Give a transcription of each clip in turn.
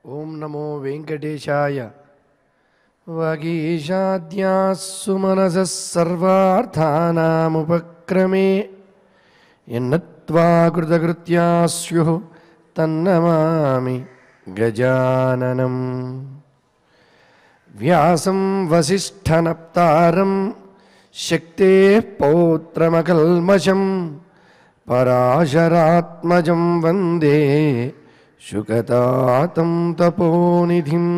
ఓం నమో వెంకటేశాయ వాగీషాద్యాస్సు మనసः సర్వార్థానాముపక్రమే ఎన్నత్వా కృతకృత్యా స్యుః తన్నమామి గజాననం వ్యాసం వసిష్ఠనప్తారం శక్తే పౌత్రమకల్మషం పరాశరాత్మజం వందే శుకతాతం తపోనిధిం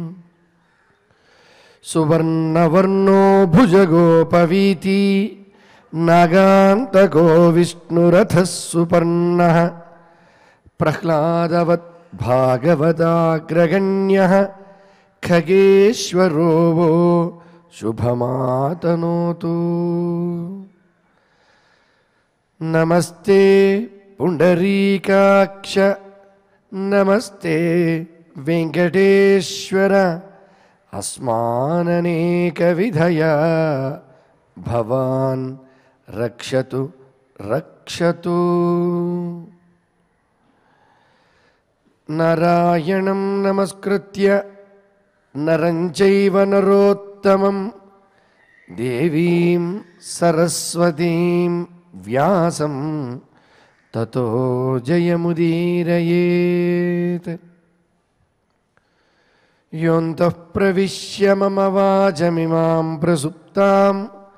సువర్ణవర్ణో భుజగోపవీతి నాగాంతకో విష్ణురథः సుపర్ణः ప్రహ్లాదవత్ భాగవతాగ్రగణ్యः ఖగేశ్వరో वो శుభమాతనోతు నమస్తే పుండరీకాక్ష నమస్తే వెంకటేశ్వర అస్మాననేక విధయ భవాన్ రక్షతు రక్షతు నారాయణం నమస్కృత్య నరం చైవ నరోత్తమం దేవీం సరస్వతీం వ్యాసం తతో జయముదీరయేత్ యోంతః ప్రవిశ్య మమ వాచమిమాం ప్రసుప్తాం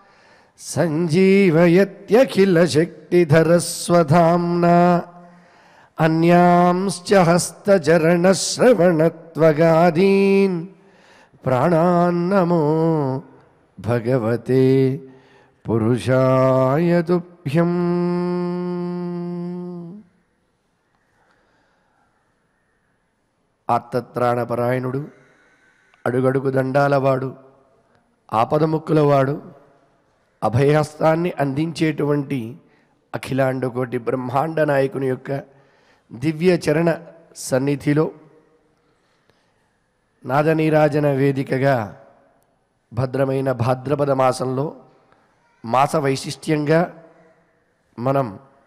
సంజీవయత్యఖిలశక్తిధరస్వధామ్నా అన్యాంశ్చ హస్తచరణశ్రవణత్వగాదీన్ ప్రాణాన్నమో భగవతే పురుషాయ తుభ్యం ఆత్తత్రాణపరాయణుడు అడుగడుగు దండాలవాడు ఆపదముక్కులవాడు అభయహస్తాన్ని అందించేటువంటి అఖిలాండకోటి బ్రహ్మాండ నాయకుని యొక్క దివ్య చరణ సన్నిధిలో నాదనీరాజన వేదికగా భద్రమైన భాద్రపద మాసంలో మాస వైశిష్ట్యంగా మనం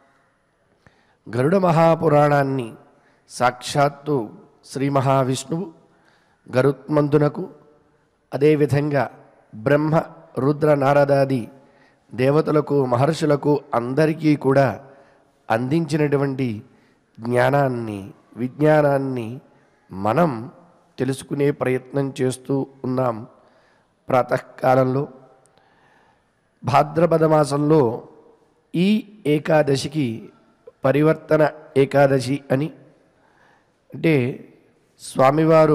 గరుడ మహాపురాణాన్ని సాక్షాత్తు శ్రీ మహావిష్ణువు గరుత్మంతునకు అదేవిధంగా బ్రహ్మ రుద్ర నారదాది దేవతలకు మహర్షులకు అందరికీ కూడా అందించినటువంటి జ్ఞానాన్ని విజ్ఞానాన్ని మనం తెలుసుకునే ప్రయత్నం చేస్తూ ఉన్నాం ప్రాతకాలంలో భాద్రపద మాసంలో ఈ ఏకాదశికి పరివర్తన ఏకాదశి అని అంటే స్వామివారు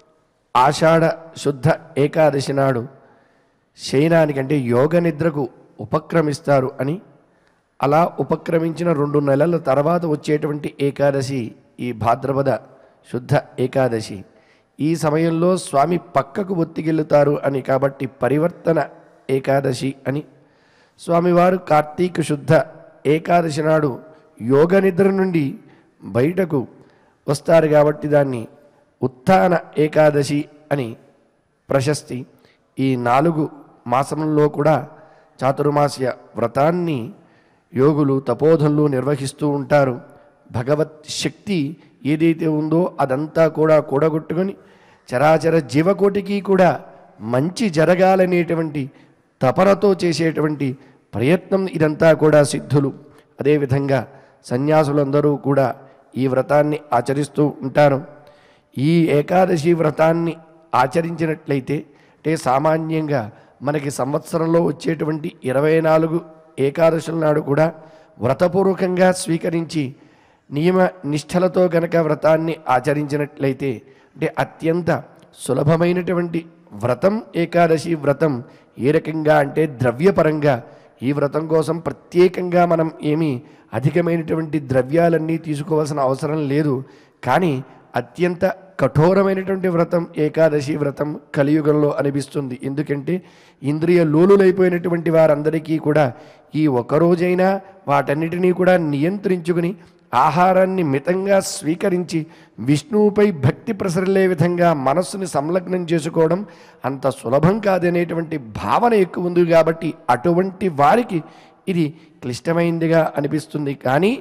ఆషాఢ శుద్ధ ఏకాదశి నాడు శయనానికి అంటే యోగ నిద్రకు ఉపక్రమిస్తారు అని అలా ఉపక్రమించిన రెండు నెలల తర్వాత వచ్చేటువంటి ఏకాదశి ఈ భాద్రపద శుద్ధ ఏకాదశి ఈ సమయంలో స్వామి పక్కకు ఒత్తికెళ్తారు అని కాబట్టి పరివర్తన ఏకాదశి అని స్వామివారు కార్తీక శుద్ధ ఏకాదశి నాడు యోగ నిద్ర నుండి బయటకు వస్తారు కాబట్టి దాన్ని ఉత్థాన ఏకాదశి అని ప్రశస్తి ఈ నాలుగు మాసంలో కూడా చాతుర్మాస్య వ్రతాన్ని యోగులు తపోధనులు నిర్వహిస్తూ ఉంటారు భగవత్ శక్తి ఏదైతే ఉందో అదంతా కూడా కూడగొట్టుకొని చరాచర జీవకోటికి కూడా మంచి జరగాలనేటువంటి తపనతో చేసేటువంటి ప్రయత్నం ఇదంతా కూడా సిద్ధులు అదేవిధంగా సన్యాసులందరూ కూడా ఈ వ్రతాన్ని ఆచరిస్తూ ఉంటారు ఈ ఏకాదశి వ్రతాన్ని ఆచరించినట్లయితే అంటే సామాన్యంగా మనకి సంవత్సరంలో వచ్చేటువంటి ఇరవై నాలుగు ఏకాదశుల నాడు కూడా వ్రతపూర్వకంగా స్వీకరించి నియమ నిష్ఠలతో గనక వ్రతాన్ని ఆచరించినట్లయితే అంటే అత్యంత సులభమైనటువంటి వ్రతం ఏకాదశి వ్రతం ఏ రకంగా అంటే ద్రవ్యపరంగా ఈ వ్రతం కోసం ప్రత్యేకంగా మనం ఏమీ అధికమైనటువంటి ద్రవ్యాలన్నీ తీసుకోవాల్సిన అవసరం లేదు కానీ అత్యంత కఠోరమైనటువంటి వ్రతం ఏకాదశి వ్రతం కలియుగంలో అనిపిస్తుంది ఎందుకంటే ఇంద్రియ లోలులైపోయినటువంటి వారందరికీ కూడా ఈ ఒక్కరోజైనా వాటన్నిటినీ కూడా నియంత్రించుకుని ఆహారాన్ని మితంగా స్వీకరించి విష్ణువుపై భక్తి ప్రసరిల్లే విధంగా మనస్సుని సంలగ్నం చేసుకోవడం అంత సులభం కాదనేటువంటి భావన ఎక్కువ ఉంది కాబట్టి అటువంటి వారికి ఇది క్లిష్టమైందిగా అనిపిస్తుంది కానీ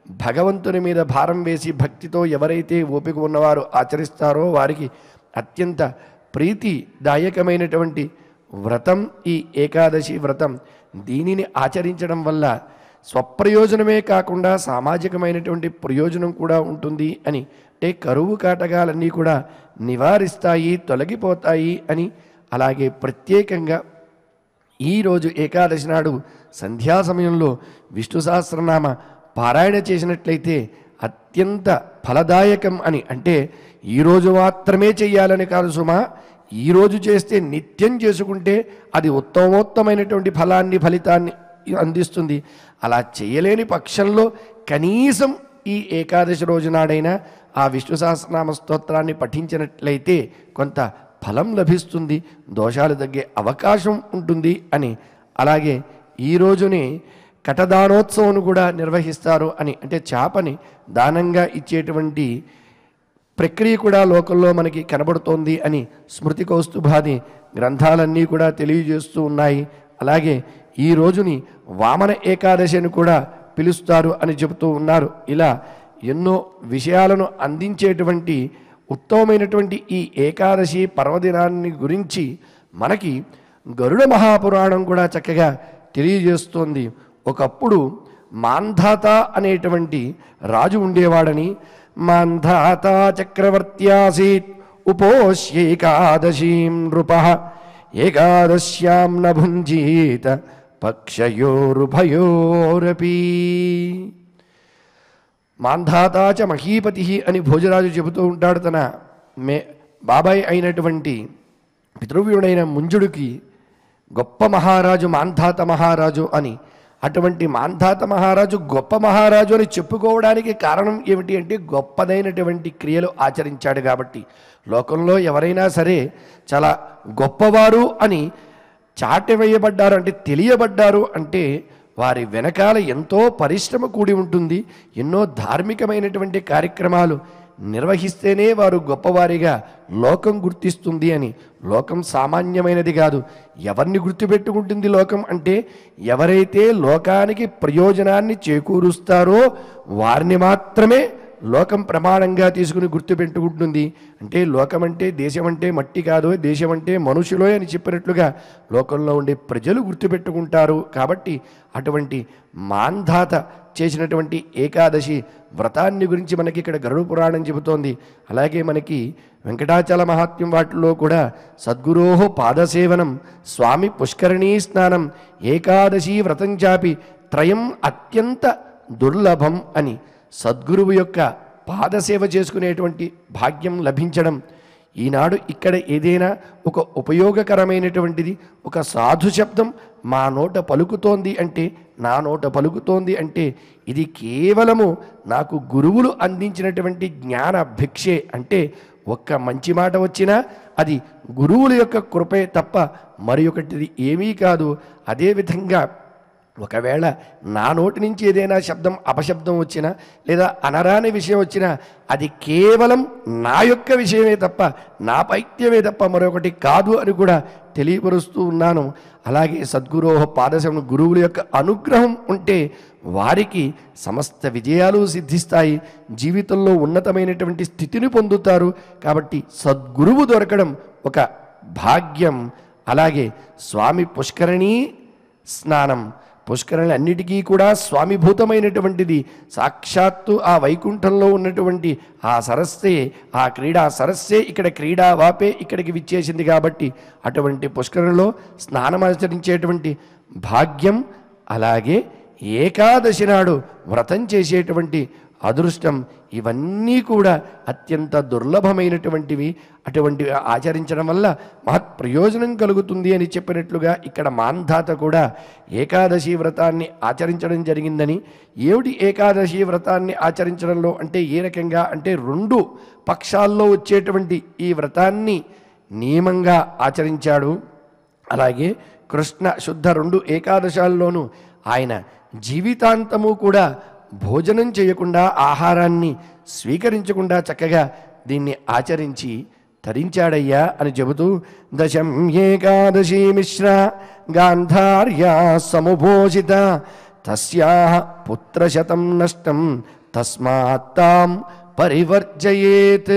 భగవంతుని మీద భారం వేసి భక్తితో ఎవరైతే ఓపిక ఉన్నవారు ఆచరిస్తారో వారికి అత్యంత ప్రీతిదాయకమైనటువంటి వ్రతం ఈ ఏకాదశి వ్రతం దీనిని ఆచరించడం వల్ల స్వప్రయోజనమే కాకుండా సామాజికమైనటువంటి ప్రయోజనం కూడా ఉంటుంది అని అంటే కరువు కాటకాలన్నీ కూడా నివారిస్తాయి తొలగిపోతాయి అని అలాగే ప్రత్యేకంగా ఈరోజు ఏకాదశి నాడు సంధ్యా సమయంలో విష్ణు సహస్రనామ పారాయణ చేసినట్లయితే అత్యంత ఫలదాయకం అని అంటే ఈరోజు మాత్రమే చెయ్యాలని కాదు సుమా ఈరోజు చేస్తే నిత్యం చేసుకుంటే అది ఉత్తమోత్తమైనటువంటి ఫలాన్ని ఫలితాన్ని అందిస్తుంది అలా చేయలేని పక్షంలో కనీసం ఈ ఏకాదశి రోజు నాడైనా ఆ విష్ణు సహస్రనామ స్తోత్రాన్ని పఠించినట్లయితే కొంత ఫలం లభిస్తుంది దోషాలు తగ్గే అవకాశం ఉంటుంది అని అలాగే ఈ రోజుని కటదానోత్సవం కూడా నిర్వహిస్తారు అని అంటే చేపని దానంగా ఇచ్చేటువంటి ప్రక్రియ కూడా లోకంలో మనకి కనబడుతోంది అని స్మృతి కౌస్తుభాది గ్రంథాలన్నీ కూడా తెలియజేస్తూ ఉన్నాయి అలాగే ఈ రోజుని వామన ఏకాదశి అని కూడా పిలుస్తారు అని చెబుతూ ఉన్నారు ఇలా ఎన్నో విషయాలను అందించేటువంటి ఉత్తమమైనటువంటి ఈ ఏకాదశి పర్వదినాన్ని గురించి మనకి గరుడ మహాపురాణం కూడా చక్కగా తెలియజేస్తోంది ఒకప్పుడు మాంధాత అనేటువంటి రాజు ఉండేవాడని మాంధాత చక్రవర్త్యాసీత్ ఉపోష్యేకాదశీం నృప ఏకాదశ్యాం న భుంజీత పక్షయోరుభయోరపీ మాంధాతాచ మహీపతి అని భోజరాజు చెబుతూ ఉంటాడు తన మే బాబాయ్ అయినటువంటి పితృవ్యుడైన ముంజుడికి గొప్ప మహారాజు మాంధాత మహారాజు అని అటువంటి మాంధాత మహారాజు గొప్ప మహారాజు అని చెప్పుకోవడానికి కారణం ఏమిటి అంటే గొప్పదైనటువంటి క్రియలు ఆచరించాడు కాబట్టి లోకంలో ఎవరైనా సరే చాలా గొప్పవారు అని చాటివేయబడ్డారు అంటే తెలియబడ్డారు అంటే వారి వెనకాల ఎంతో పరిశ్రమ కూడి ఉంటుంది ఎన్నో ధార్మికమైనటువంటి కార్యక్రమాలు నిర్వహిస్తేనే వారు గొప్పవారిగా లోకం గుర్తిస్తుంది అని లోకం సామాన్యమైనది కాదు ఎవరిని గుర్తుపెట్టుకుంటుంది లోకం అంటే ఎవరైతే లోకానికి ప్రయోజనాన్ని చేకూరుస్తారో వారిని మాత్రమే లోకం ప్రమాణంగా తీసుకుని గుర్తుపెట్టుకుంటుంది అంటే లోకం అంటే దేశం అంటే మట్టి కాదు దేశం అంటే మనుషులో అని చెప్పినట్లుగా లోకంలో ఉండే ప్రజలు గుర్తుపెట్టుకుంటారు కాబట్టి అటువంటి మాంధాత చేసినటువంటి ఏకాదశి వ్రతాన్ని గురించి మనకి ఇక్కడ గరుడు పురాణం చెబుతోంది అలాగే మనకి వెంకటాచల మహాత్మ్యం వాటిలో కూడా సద్గురోహో పాదసేవనం స్వామి పుష్కరణీ స్నానం ఏకాదశి వ్రతం చాపి త్రయం అత్యంత దుర్లభం అని సద్గురువు యొక్క పాదసేవ చేసుకునేటువంటి భాగ్యం లభించడం ఈనాడు ఇక్కడ ఏదైనా ఒక ఉపయోగకరమైనటువంటిది ఒక సాధు శబ్దం మా నోట పలుకుతోంది అంటే నా నోట పలుకుతోంది అంటే ఇది కేవలము నాకు గురువులు అందించినటువంటి జ్ఞాన భిక్షే అంటే ఒక్క మంచి మాట వచ్చినా అది గురువుల యొక్క కృపే తప్ప మరి ఒకటిది ఏమీ కాదు అదేవిధంగా ఒకవేళ నా నోటి నుంచి ఏదైనా శబ్దం అపశబ్దం వచ్చినా లేదా అనరాని విషయం వచ్చినా అది కేవలం నా యొక్క విషయమే తప్ప నా పైత్యమే తప్ప మరొకటి కాదు అని కూడా తెలియపరుస్తూ ఉన్నాను అలాగే సద్గురోహ పాదశం గురువుల యొక్క అనుగ్రహం ఉంటే వారికి సమస్త విజయాలు సిద్ధిస్తాయి జీవితంలో ఉన్నతమైనటువంటి స్థితిని పొందుతారు కాబట్టి సద్గురువు దొరకడం ఒక భాగ్యం అలాగే స్వామి పుష్కరణి స్నానం పుష్కరణి అన్నిటికీ కూడా స్వామిభూతమైనటువంటిది సాక్షాత్తు ఆ వైకుంఠంలో ఉన్నటువంటి ఆ సరస్సే ఆ క్రీడా సరస్సే ఇక్కడ క్రీడా వాపే ఇక్కడికి విచ్చేసింది కాబట్టి అటువంటి పుష్కరంలో స్నానమాచరించేటువంటి భాగ్యం అలాగే ఏకాదశి నాడు వ్రతం చేసేటువంటి అదృష్టం ఇవన్నీ కూడా అత్యంత దుర్లభమైనటువంటివి అటువంటివి ఆచరించడం వల్ల మహత్ ప్రయోజనం కలుగుతుంది అని చెప్పినట్లుగా ఇక్కడ మాంధాత కూడా ఏకాదశి వ్రతాన్ని ఆచరించడం జరిగిందని ఏమిటి ఏకాదశి వ్రతాన్ని ఆచరించడంలో అంటే ఏ రకంగా అంటే రెండు పక్షాల్లో వచ్చేటువంటి ఈ వ్రతాన్ని నియమంగా ఆచరించాడు అలాగే కృష్ణ శుద్ధ రెండు ఏకాదశాల్లోనూ ఆయన జీవితాంతము కూడా భోజనం చేయకుండా ఆహారాన్ని స్వీకరించకుండా చక్కగా దీన్ని ఆచరించి తరించాడయ్యా అని చెబుతూ దశం ఏకాదశి మిశ్ర గాంధార్యా సముభోషిత తస్యా పుత్రశతం నష్టం తస్మాత్ తాం పరివర్జయేత్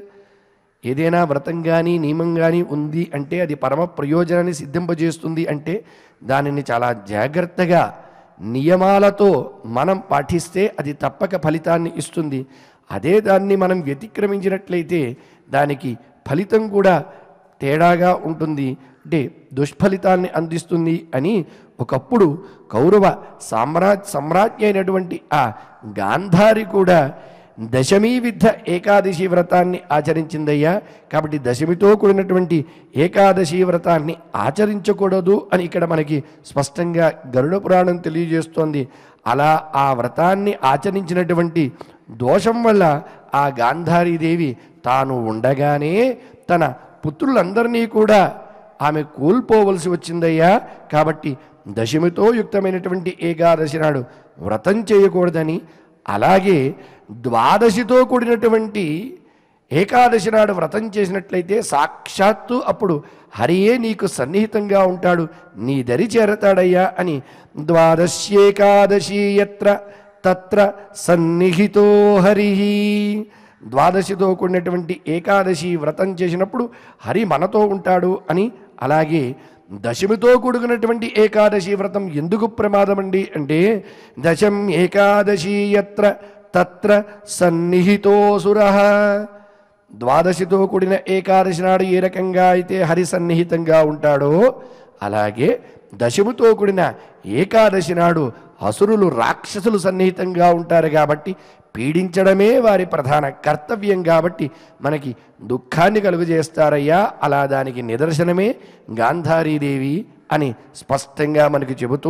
ఏదైనా వ్రతం కానీ నియమం కానీ ఉంది అంటే అది పరమ ప్రయోజనాన్ని సిద్ధింపజేస్తుంది అంటే దానిని చాలా జాగ్రత్తగా నియమాలతో మనం పాటిస్తే అది తప్పక ఫలితాన్ని ఇస్తుంది అదే దాన్ని మనం వ్యతిక్రమించినట్లయితే దానికి ఫలితం కూడా తేడాగా ఉంటుంది అంటే దుష్ఫలితాన్ని అందిస్తుంది అని ఒకప్పుడు కౌరవ సామ్రా సమ్రాజ్ఞి అయినటువంటి ఆ గాంధారి కూడా దశమీ విద్ధ ఏకాదశి వ్రతాన్ని ఆచరించిందయ్యా కాబట్టి దశమితో కూడినటువంటి ఏకాదశి వ్రతాన్ని ఆచరించకూడదు అని ఇక్కడ మనకి స్పష్టంగా గరుడ పురాణం తెలియజేస్తోంది అలా ఆ వ్రతాన్ని ఆచరించినటువంటి దోషం వల్ల ఆ గాంధారీదేవి తాను ఉండగానే తన పుత్రులందరినీ కూడా ఆమె కోల్పోవలసి వచ్చిందయ్యా కాబట్టి దశమితో యుక్తమైనటువంటి ఏకాదశి నాడు వ్రతం చేయకూడదని అలాగే ద్వాదశితో కూడినటువంటి ఏకాదశి నాడు వ్రతం చేసినట్లయితే సాక్షాత్తు అప్పుడు హరియే నీకు సన్నిహితంగా ఉంటాడు నీ దరి చేరతాడయ్యా అని ద్వాదశ్యేకాదశి యత్ర తత్ర సన్నిహితో హరి ద్వాదశితో కూడినటువంటి ఏకాదశి వ్రతం చేసినప్పుడు హరి మనతో ఉంటాడు అని అలాగే దశమితో కూడుకున్నటువంటి ఏకాదశి వ్రతం ఎందుకు ప్రమాదమండి అంటే దశం ఏకాదశి యత్ర తత్ర సన్నిహితోసుర ద్వాదశితో కూడిన ఏకాదశి నాడు ఏ రకంగా అయితే హరి సన్నిహితంగా ఉంటాడో అలాగే దశమితో కూడిన ఏకాదశి నాడు అసురులు రాక్షసులు సన్నిహితంగా ఉంటారు కాబట్టి పీడించడమే వారి ప్రధాన కర్తవ్యం కాబట్టి మనకి దుఃఖాన్ని కలుగజేస్తారయ్యా అలా దానికి నిదర్శనమే గాంధారీదేవి అని స్పష్టంగా మనకి చెబుతూ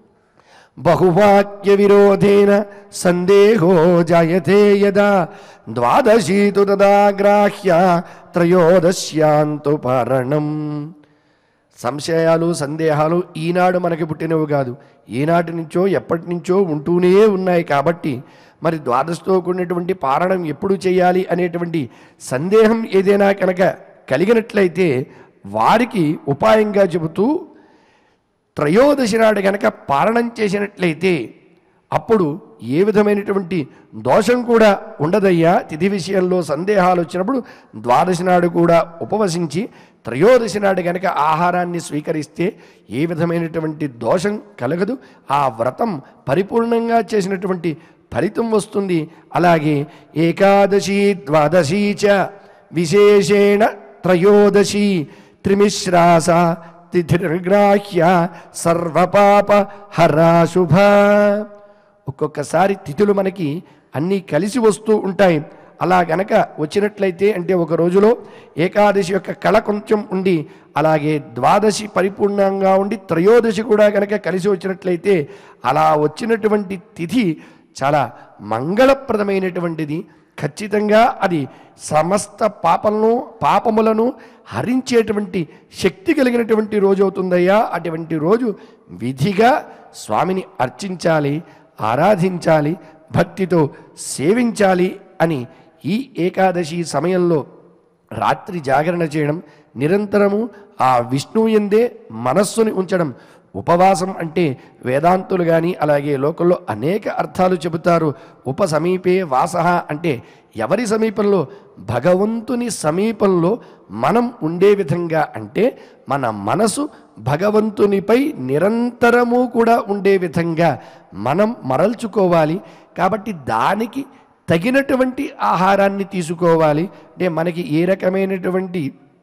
బహువాక్య విరోధేన సందేహో జాయతే యదా ద్వాదశీతు తదా గ్రాహ్య త్రయోదశ్యాంతు పారణం సంశయాలు సందేహాలు ఈనాడు మనకి పుట్టినవి కాదు ఈనాటి నుంచో ఎప్పటి నుంచో ఉంటూనే ఉన్నాయి కాబట్టి మరి ద్వాదశతో కూడినటువంటి పారణం ఎప్పుడు చేయాలి అనేటువంటి సందేహం ఏదైనా కనుక కలిగినట్లయితే వారికి ఉపాయంగా చెబుతూ త్రయోదశి నాడు గనక పాలనం చేసినట్లయితే అప్పుడు ఏ విధమైనటువంటి దోషం కూడా ఉండదయ్యా తిథి విషయంలో సందేహాలు వచ్చినప్పుడు ద్వాదశి నాడు కూడా ఉపవసించి త్రయోదశి నాడు గనక ఆహారాన్ని స్వీకరిస్తే ఏ విధమైనటువంటి దోషం కలగదు ఆ వ్రతం పరిపూర్ణంగా చేసినటువంటి ఫలితం వస్తుంది అలాగే ఏకాదశి ద్వాదశి చ విశేషేణ త్రయోదశి త్రిమిశ్రాస తిథిర్గ్రాహ్య సర్వపాప హరాశుభ ఒక్కొక్కసారి తిథులు మనకి అన్నీ కలిసి వస్తూ ఉంటాయి అలా గనక వచ్చినట్లయితే అంటే ఒక రోజులో ఏకాదశి యొక్క కళ కొంచెం ఉండి అలాగే ద్వాదశి పరిపూర్ణంగా ఉండి త్రయోదశి కూడా గనక కలిసి వచ్చినట్లయితే అలా వచ్చినటువంటి తిథి చాలా మంగళప్రదమైనటువంటిది ఖచ్చితంగా అది సమస్త పాపలను పాపములను హరించేటువంటి శక్తి కలిగినటువంటి రోజు అవుతుందయ్యా అటువంటి రోజు విధిగా స్వామిని అర్చించాలి ఆరాధించాలి భక్తితో సేవించాలి అని ఈ ఏకాదశి సమయంలో రాత్రి జాగరణ చేయడం నిరంతరము ఆ విష్ణువు ఎందే మనస్సుని ఉంచడం ఉపవాసం అంటే వేదాంతులు కానీ అలాగే లోకంలో అనేక అర్థాలు చెబుతారు ఉప సమీపే వాస అంటే ఎవరి సమీపంలో భగవంతుని సమీపంలో మనం ఉండే విధంగా అంటే మన మనసు భగవంతునిపై నిరంతరము కూడా ఉండే విధంగా మనం మరల్చుకోవాలి కాబట్టి దానికి తగినటువంటి ఆహారాన్ని తీసుకోవాలి అంటే మనకి ఏ రకమైనటువంటి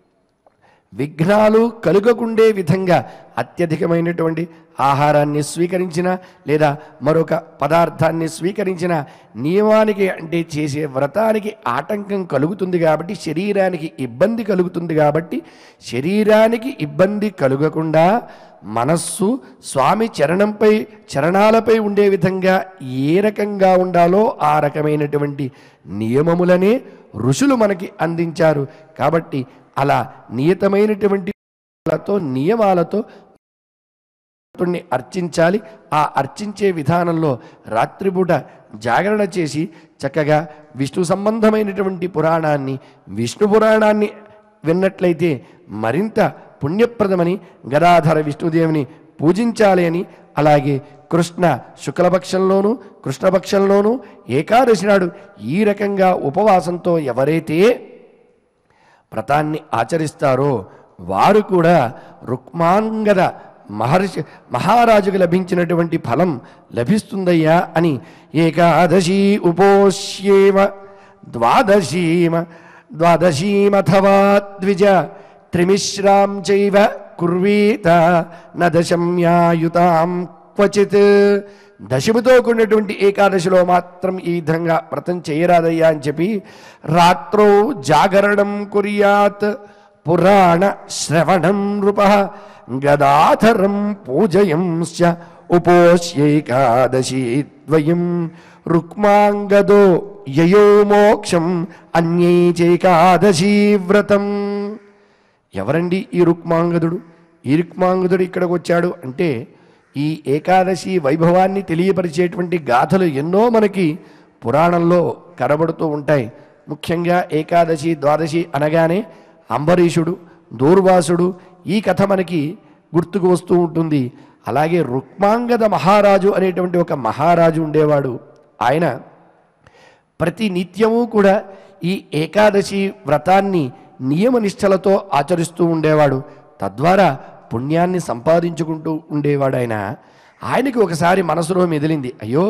విఘ్నాలు కలుగకుండే విధంగా అత్యధికమైనటువంటి ఆహారాన్ని స్వీకరించిన లేదా మరొక పదార్థాన్ని స్వీకరించిన నియమానికి అంటే చేసే వ్రతానికి ఆటంకం కలుగుతుంది కాబట్టి శరీరానికి ఇబ్బంది కలుగుతుంది కాబట్టి శరీరానికి ఇబ్బంది కలుగకుండా మనస్సు స్వామి చరణంపై చరణాలపై ఉండే విధంగా ఏ రకంగా ఉండాలో ఆ రకమైనటువంటి నియమములనే ఋషులు మనకి అందించారు కాబట్టి అలా నియతమైనటువంటి తో నియమాలతో భగవంతుణ్ణి అర్చించాలి ఆ అర్చించే విధానంలో రాత్రిపూట జాగరణ చేసి చక్కగా విష్ణు సంబంధమైనటువంటి పురాణాన్ని విష్ణు పురాణాన్ని విన్నట్లయితే మరింత పుణ్యప్రదమని గదాధర విష్ణుదేవుని పూజించాలి అని అలాగే కృష్ణ శుక్లపక్షంలోనూ కృష్ణపక్షంలోనూ ఏకాదశి నాడు ఈ రకంగా ఉపవాసంతో ఎవరైతే వ్రతాన్ని ఆచరిస్తారో వారు కూడా రుక్మాంగద మహర్షి మహారాజుకు లభించినటువంటి ఫలం లభిస్తుందయ్యా అని ఏకాదశి ఉపోష్యేమ ద్వాదశీమ ద్వాదశీమథవా ద్విజ త్రిమిశ్రాం చైవ కుర్వీత న దశమ్యాయుతాం క్వచిత్ దశమితో కూడినటువంటి ఏకాదశిలో మాత్రం ఈ విధంగా వ్రతం చేయరాదయ్యా అని చెప్పి రాత్రో జాగరణం కుర్యాత్ పురాణ శ్రవణం నృప గదాధరం పూజయంశ్చ ఉపోష్యైకాదశీ ద్వయం రుక్మాంగదో యయో మోక్షం అన్యై చైకాదశీ వ్రతం ఎవరండి ఈ రుక్మాంగదుడు ఈ రుక్మాంగదుడు ఇక్కడికి వచ్చాడు అంటే ఈ ఏకాదశి వైభవాన్ని తెలియపరిచేటువంటి గాథలు ఎన్నో మనకి పురాణంలో కనబడుతూ ఉంటాయి ముఖ్యంగా ఏకాదశి ద్వాదశి అనగానే అంబరీషుడు దూర్వాసుడు ఈ కథ మనకి గుర్తుకు వస్తూ ఉంటుంది అలాగే రుక్మాంగద మహారాజు అనేటువంటి ఒక మహారాజు ఉండేవాడు ఆయన ప్రతి నిత్యము కూడా ఈ ఏకాదశి వ్రతాన్ని నియమనిష్టలతో ఆచరిస్తూ ఉండేవాడు తద్వారా పుణ్యాన్ని సంపాదించుకుంటూ ఉండేవాడు ఆయన ఆయనకి ఒకసారి మనసులో మెదిలింది అయ్యో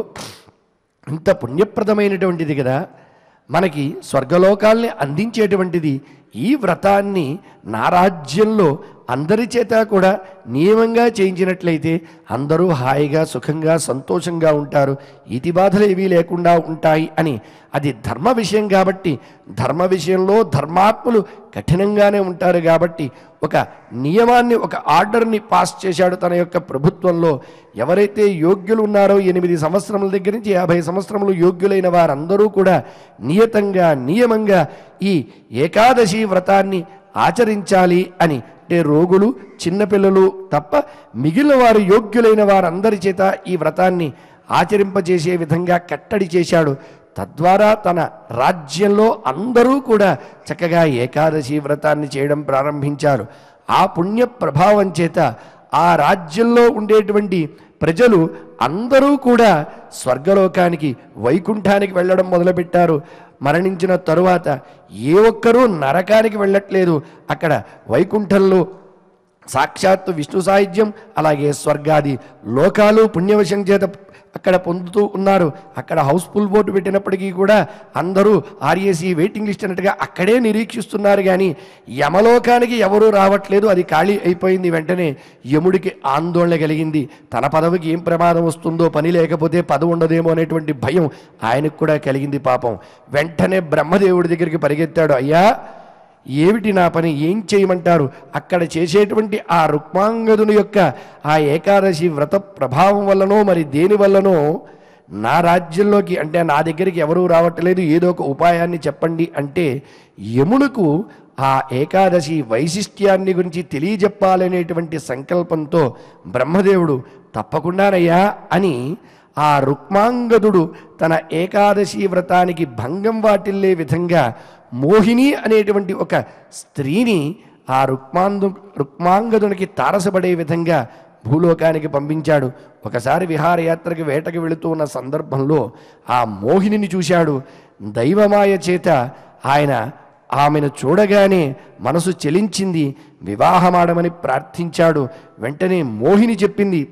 ఇంత పుణ్యప్రదమైనటువంటిది కదా మనకి స్వర్గలోకాల్ని అందించేటువంటిది ఈ వ్రతాన్ని నా రాజ్యంలో అందరి చేత కూడా నియమంగా చేయించినట్లయితే అందరూ హాయిగా సుఖంగా సంతోషంగా ఉంటారు ఇతి బాధలు ఏవీ లేకుండా ఉంటాయి అని అది ధర్మ విషయం కాబట్టి ధర్మ విషయంలో ధర్మాత్ములు కఠినంగానే ఉంటారు కాబట్టి ఒక నియమాన్ని ఒక ఆర్డర్ని పాస్ చేశాడు తన యొక్క ప్రభుత్వంలో ఎవరైతే యోగ్యులు ఉన్నారో ఎనిమిది సంవత్సరముల దగ్గర నుంచి యాభై సంవత్సరములు యోగ్యులైన వారందరూ కూడా నియతంగా నియమంగా ఈ ఏకాదశి వ్రతాన్ని ఆచరించాలి అని అంటే రోగులు చిన్నపిల్లలు తప్ప మిగిలిన వారు యోగ్యులైన వారందరి చేత ఈ వ్రతాన్ని ఆచరింపజేసే విధంగా కట్టడి చేశాడు తద్వారా తన రాజ్యంలో అందరూ కూడా చక్కగా ఏకాదశి వ్రతాన్ని చేయడం ప్రారంభించారు ఆ పుణ్య ప్రభావం చేత ఆ రాజ్యంలో ఉండేటువంటి ప్రజలు అందరూ కూడా స్వర్గలోకానికి వైకుంఠానికి వెళ్ళడం మొదలుపెట్టారు మరణించిన తరువాత ఏ ఒక్కరూ నరకానికి వెళ్ళట్లేదు అక్కడ వైకుంఠంలో సాక్షాత్తు విష్ణు సాహిత్యం అలాగే స్వర్గాది లోకాలు పుణ్యవశం చేత అక్కడ పొందుతూ ఉన్నారు అక్కడ హౌస్ఫుల్ బోర్డు పెట్టినప్పటికీ కూడా అందరూ ఆర్ఏసీ వెయిటింగ్ లిస్ట్ అన్నట్టుగా అక్కడే నిరీక్షిస్తున్నారు కానీ యమలోకానికి ఎవరూ రావట్లేదు అది ఖాళీ అయిపోయింది వెంటనే యముడికి ఆందోళన కలిగింది తన పదవికి ఏం ప్రమాదం వస్తుందో పని లేకపోతే పదవి ఉండదేమో అనేటువంటి భయం ఆయనకు కూడా కలిగింది పాపం వెంటనే బ్రహ్మదేవుడి దగ్గరికి పరిగెత్తాడు అయ్యా ఏమిటి నా పని ఏం చేయమంటారు అక్కడ చేసేటువంటి ఆ రుక్మాంగదుని యొక్క ఆ ఏకాదశి వ్రత ప్రభావం వల్లనో మరి దేని వల్లనో నా రాజ్యంలోకి అంటే నా దగ్గరికి ఎవరూ రావట్లేదు ఏదో ఒక ఉపాయాన్ని చెప్పండి అంటే యమునకు ఆ ఏకాదశి వైశిష్ట్యాన్ని గురించి తెలియజెప్పాలనేటువంటి సంకల్పంతో బ్రహ్మదేవుడు తప్పకుండానయ్యా అని ఆ రుక్మాంగదుడు తన ఏకాదశి వ్రతానికి భంగం వాటిల్లే విధంగా మోహిని అనేటువంటి ఒక స్త్రీని ఆ రుక్మాందు రుక్మాంగదునికి తారసపడే విధంగా భూలోకానికి పంపించాడు ఒకసారి విహారయాత్రకి వేటకి వెళుతూ ఉన్న సందర్భంలో ఆ మోహినిని చూశాడు దైవమాయ చేత ఆయన ఆమెను చూడగానే మనసు చెలించింది వివాహమాడమని ప్రార్థించాడు వెంటనే మోహిని చెప్పింది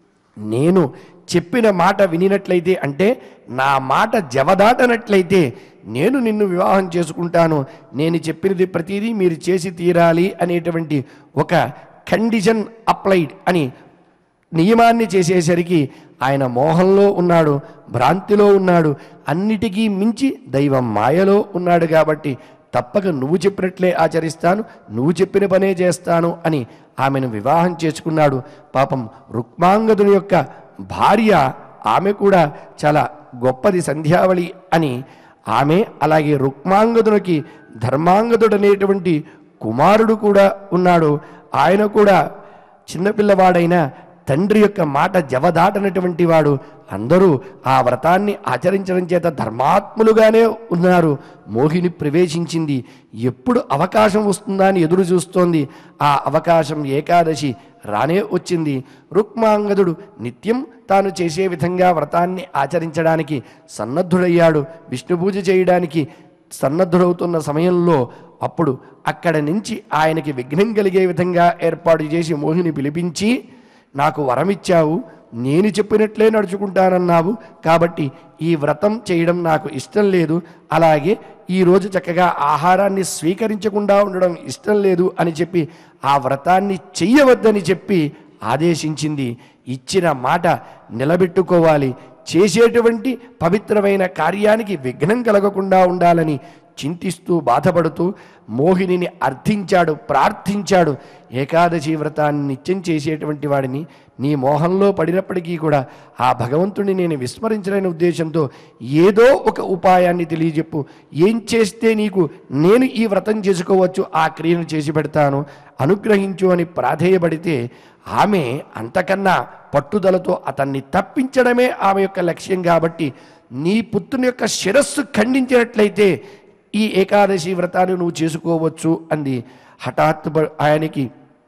నేను చెప్పిన మాట వినినట్లయితే అంటే నా మాట జవదాటనట్లయితే నేను నిన్ను వివాహం చేసుకుంటాను నేను చెప్పినది ప్రతిదీ మీరు చేసి తీరాలి అనేటువంటి ఒక కండిషన్ అప్లైడ్ అని నియమాన్ని చేసేసరికి ఆయన మోహంలో ఉన్నాడు భ్రాంతిలో ఉన్నాడు అన్నిటికీ మించి దైవం మాయలో ఉన్నాడు కాబట్టి తప్పక నువ్వు చెప్పినట్లే ఆచరిస్తాను నువ్వు చెప్పిన పనే చేస్తాను అని ఆమెను వివాహం చేసుకున్నాడు పాపం రుక్మాంగదుని యొక్క భార్య ఆమె కూడా చాలా గొప్పది సంధ్యావళి అని ఆమె అలాగే రుక్మాంగదునికి ధర్మాంగదుడు అనేటువంటి కుమారుడు కూడా ఉన్నాడు ఆయన కూడా చిన్నపిల్లవాడైన తండ్రి యొక్క మాట జవదాటనటువంటి వాడు అందరూ ఆ వ్రతాన్ని ఆచరించడం చేత ధర్మాత్ములుగానే ఉన్నారు మోహిని ప్రవేశించింది ఎప్పుడు అవకాశం వస్తుందా అని ఎదురు చూస్తోంది ఆ అవకాశం ఏకాదశి రానే వచ్చింది రుక్మాంగదుడు నిత్యం తాను చేసే విధంగా వ్రతాన్ని ఆచరించడానికి సన్నద్ధుడయ్యాడు విష్ణు పూజ చేయడానికి సన్నద్ధుడవుతున్న సమయంలో అప్పుడు అక్కడ నుంచి ఆయనకి విఘ్నం కలిగే విధంగా ఏర్పాటు చేసి మోహిని పిలిపించి నాకు వరమిచ్చావు నేను చెప్పినట్లే నడుచుకుంటానన్నావు కాబట్టి ఈ వ్రతం చేయడం నాకు ఇష్టం లేదు అలాగే ఈరోజు చక్కగా ఆహారాన్ని స్వీకరించకుండా ఉండడం ఇష్టం లేదు అని చెప్పి ఆ వ్రతాన్ని చెయ్యవద్దని చెప్పి ఆదేశించింది ఇచ్చిన మాట నిలబెట్టుకోవాలి చేసేటువంటి పవిత్రమైన కార్యానికి విఘ్నం కలగకుండా ఉండాలని చింతిస్తూ బాధపడుతూ మోహినిని అర్థించాడు ప్రార్థించాడు ఏకాదశి వ్రతాన్ని నిత్యం చేసేటువంటి వాడిని నీ మోహంలో పడినప్పటికీ కూడా ఆ భగవంతుడిని నేను విస్మరించలేని ఉద్దేశంతో ఏదో ఒక ఉపాయాన్ని తెలియజెప్పు ఏం చేస్తే నీకు నేను ఈ వ్రతం చేసుకోవచ్చు ఆ క్రియను చేసి పెడతాను అనుగ్రహించు అని ప్రాధేయపడితే ఆమె అంతకన్నా పట్టుదలతో అతన్ని తప్పించడమే ఆమె యొక్క లక్ష్యం కాబట్టి నీ పుత్రుని యొక్క శిరస్సు ఖండించినట్లయితే ఈ ఏకాదశి వ్రతాన్ని నువ్వు చేసుకోవచ్చు అంది హఠాత్తు ప- ఆయనకి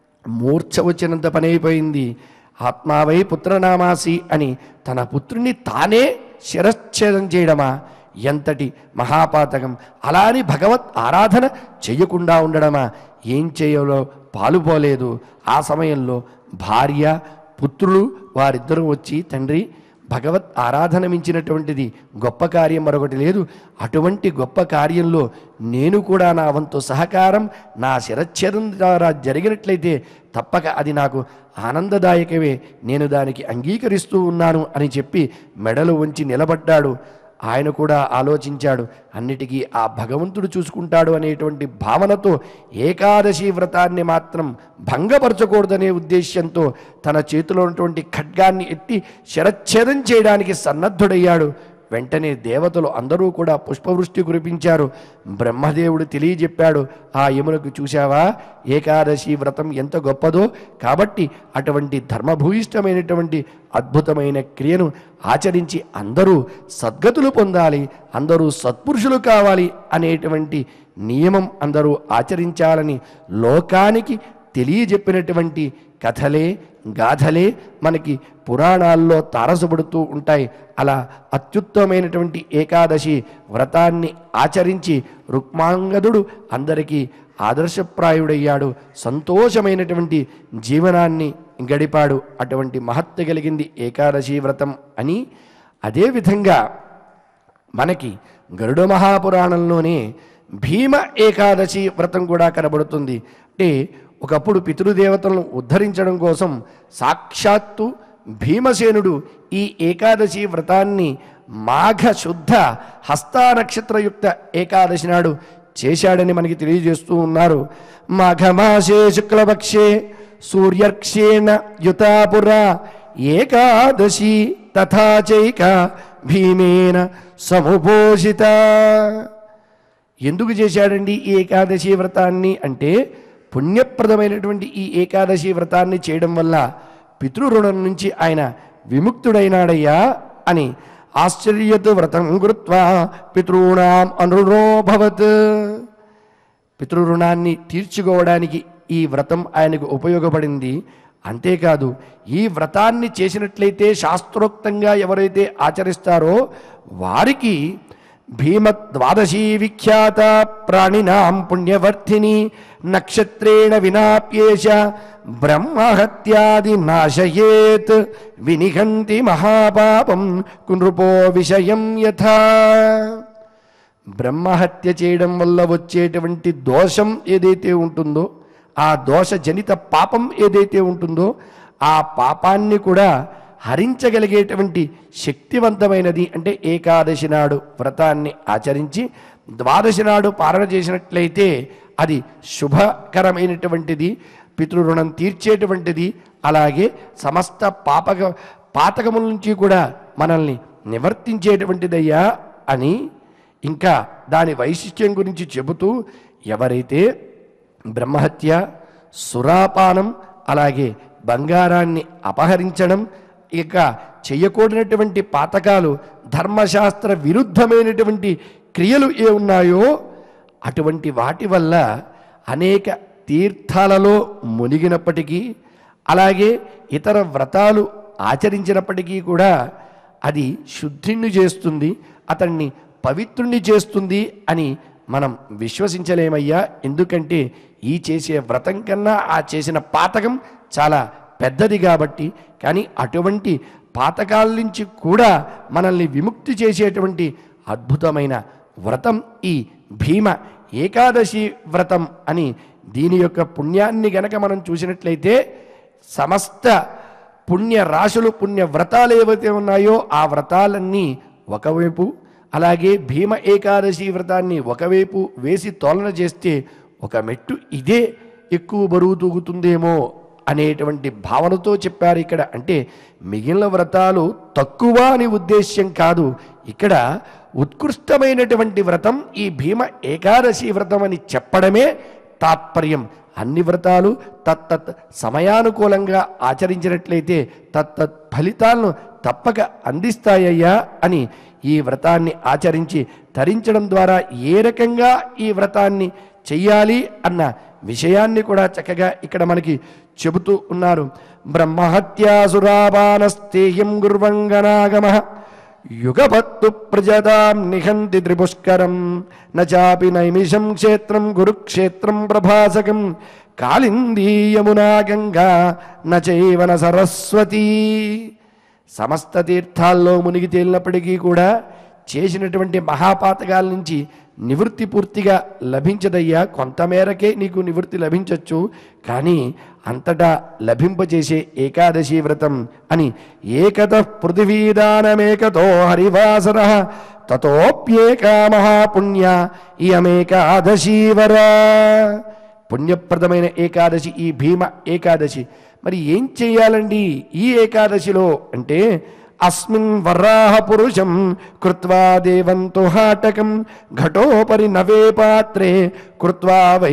మూర్ఛ వచ్చినంత పని అయిపోయింది ఆత్మావై పుత్రనామాసి అని తన పుత్రుని తానే శిరచ్ఛేదం చేయడమా ఎంతటి మహాపాతకం అలా అని భగవత్ ఆరాధన చెయ్యకుండా ఉండడమా ఏం చేయాలో పాలుపోలేదు ఆ సమయంలో భార్య పుత్రులు వారిద్దరూ వచ్చి తండ్రి భగవత్ ఆరాధన మించినటువంటిది గొప్ప కార్యం మరొకటి లేదు అటువంటి గొప్ప కార్యంలో నేను కూడా నా వంతు సహకారం నా శిరచ్ఛేదం ద్వారా జరిగినట్లయితే తప్పక అది నాకు ఆనందదాయకమే నేను దానికి అంగీకరిస్తూ ఉన్నాను అని చెప్పి మెడలు ఉంచి నిలబడ్డాడు ఆయన కూడా ఆలోచించాడు అన్నిటికీ ఆ భగవంతుడు చూసుకుంటాడు అనేటువంటి భావనతో ఏకాదశి వ్రతాన్ని మాత్రం భంగపరచకూడదనే ఉద్దేశ్యంతో తన చేతిలో ఉన్నటువంటి ఖడ్గాన్ని ఎత్తి శరచ్ఛేదం చేయడానికి సన్నద్ధుడయ్యాడు వెంటనే దేవతలు అందరూ కూడా పుష్పవృష్టి కురిపించారు బ్రహ్మదేవుడు తెలియజెప్పాడు ఆ యమునకు చూశావా ఏకాదశి వ్రతం ఎంత గొప్పదో కాబట్టి అటువంటి ధర్మభూయిష్టమైనటువంటి అద్భుతమైన క్రియను ఆచరించి అందరూ సద్గతులు పొందాలి అందరూ సత్పురుషులు కావాలి అనేటువంటి నియమం అందరూ ఆచరించాలని లోకానికి తెలియజెప్పినటువంటి కథలే గాథలే మనకి పురాణాల్లో తారసపడుతూ ఉంటాయి అలా అత్యుత్తమైనటువంటి ఏకాదశి వ్రతాన్ని ఆచరించి రుక్మాంగదుడు అందరికీ ఆదర్శప్రాయుడయ్యాడు సంతోషమైనటువంటి జీవనాన్ని గడిపాడు అటువంటి మహత్త కలిగింది ఏకాదశి వ్రతం అని అదేవిధంగా మనకి గరుడ మహాపురాణంలోనే భీమ ఏకాదశి వ్రతం కూడా కనబడుతుంది అంటే ఒకప్పుడు పితృదేవతలను ఉద్ధరించడం కోసం సాక్షాత్తు భీమసేనుడు ఈ ఏకాదశి వ్రతాన్ని మాఘ శుద్ధ హస్తా నక్షత్రయుక్త ఏకాదశి నాడు చేశాడని మనకి తెలియజేస్తూ ఉన్నారు మాఘమాసే శుక్లపక్షే సూర్యర్క్షేణ యుతాపుర ఏకాదశి తథా చైక భీమేన సముపోషిత ఎందుకు చేశాడండి ఈ ఏకాదశి వ్రతాన్ని అంటే పుణ్యప్రదమైనటువంటి ఈ ఏకాదశి వ్రతాన్ని చేయడం వల్ల పితృరుణం నుంచి ఆయన విముక్తుడైనాడయ్యా అని ఆశ్చర్యత్ వ్రతం కృత్వా పితృణాం అనురోభవత్ పితృరుణాన్ని తీర్చుకోవడానికి ఈ వ్రతం ఆయనకు ఉపయోగపడింది అంతేకాదు ఈ వ్రతాన్ని చేసినట్లయితే శాస్త్రోక్తంగా ఎవరైతే ఆచరిస్తారో వారికి భీమ ద్వాదశీ విఖ్యాత ప్రాణినాం పుణ్యవర్ధిని నక్షత్రేణ వినాప్యేష బ్రహ్మహత్యాది నాశయేత్ వినిఘంతి మహాపాపం కునృపో విషయం యథా బ్రహ్మహత్య చేయడం వల్ల వచ్చేటువంటి దోషం ఏదైతే ఉంటుందో ఆ దోషజనిత పాపం ఏదైతే ఉంటుందో ఆ పాపాన్ని కూడా హరించగలిగేటువంటి శక్తివంతమైనది అంటే ఏకాదశి నాడు వ్రతాన్ని ఆచరించి ద్వాదశి నాడు పాలన చేసినట్లయితే అది శుభకరమైనటువంటిది పితృరుణం తీర్చేటువంటిది అలాగే సమస్త పాపక పాతకముల నుంచి కూడా మనల్ని నివర్తించేటువంటిదయ్యా అని ఇంకా దాని వైశిష్ట్యం గురించి చెబుతూ ఎవరైతే బ్రహ్మహత్య సురాపానం అలాగే బంగారాన్ని అపహరించడం ఇక చెయ్యకూడనటువంటి పాతకాలు ధర్మశాస్త్ర విరుద్ధమైనటువంటి క్రియలు ఏ ఉన్నాయో అటువంటి వాటి వల్ల అనేక తీర్థాలలో మునిగినప్పటికీ అలాగే ఇతర వ్రతాలు ఆచరించినప్పటికీ కూడా అది శుద్ధిని చేస్తుంది అతన్ని పవిత్రుణ్ణి చేస్తుంది అని మనం విశ్వసించలేమయ్యా ఎందుకంటే ఈ చేసే వ్రతం కన్నా ఆ చేసిన పాతకం చాలా పెద్దది కాబట్టి కానీ అటువంటి పాతకాల నుంచి కూడా మనల్ని విముక్తి చేసేటువంటి అద్భుతమైన వ్రతం ఈ భీమ ఏకాదశి వ్రతం అని దీని యొక్క పుణ్యాన్ని గనక మనం చూసినట్లయితే సమస్త పుణ్య రాశులు పుణ్య వ్రతాలు ఏవైతే ఉన్నాయో ఆ వ్రతాలన్నీ ఒకవైపు అలాగే భీమ ఏకాదశి వ్రతాన్ని ఒకవైపు వేసి తోలన చేస్తే ఒక మెట్టు ఇదే ఎక్కువ బరువు తూగుతుందేమో అనేటువంటి భావనతో చెప్పారు ఇక్కడ అంటే మిగిలిన వ్రతాలు తక్కువ అని ఉద్దేశ్యం కాదు ఇక్కడ ఉత్కృష్టమైనటువంటి వ్రతం ఈ భీమ ఏకాదశి వ్రతం అని చెప్పడమే తాత్పర్యం అన్ని వ్రతాలు తత్తత్ సమయానుకూలంగా ఆచరించినట్లయితే తత్తత్ ఫలితాలను తప్పక అందిస్తాయ్యా అని ఈ వ్రతాన్ని ఆచరించి తరించడం ద్వారా ఏ రకంగా ఈ వ్రతాన్ని చెయ్యాలి అన్న విషయాన్ని కూడా చక్కగా ఇక్కడ మనకి చెబుతూ ఉన్నారు బ్రహ్మహత్యాసురాపానస్తేయం గుర్వంగనాగమ యుగపత్తు ప్రజదాం నిహంతి త్రిపుష్కరం నాపి నైమిషం క్షేత్రం గురుక్షేత్రం ప్రభాసకం కాళిందీ యమునా గంగా నచైవన సరస్వతీ సమస్త తీర్థాల్లో మునిగి తేలినప్పటికీ కూడా చేసినటువంటి మహాపాతకాల నుంచి నివృత్తి పూర్తిగా లభించదయ్యా కొంతమేరకే నీకు నివృత్తి లభించవచ్చు కానీ అంతటా లభింపచేసే ఏకాదశి వ్రతం అని ఏకత పృథివీదానమేకతో హరివాసర తతోప్యేకా మహాపుణ్య ఇయమేకాదశీవర పుణ్యప్రదమైన ఏకాదశి ఈ భీమ ఏకాదశి మరి ఏం చెయ్యాలండి ఈ ఏకాదశిలో అంటే అస్మిన్ వరాహ పురుషం కృత్వా దేవంతో హాటకం ఘటోపరి నవే పాత్రే కృత్వా వై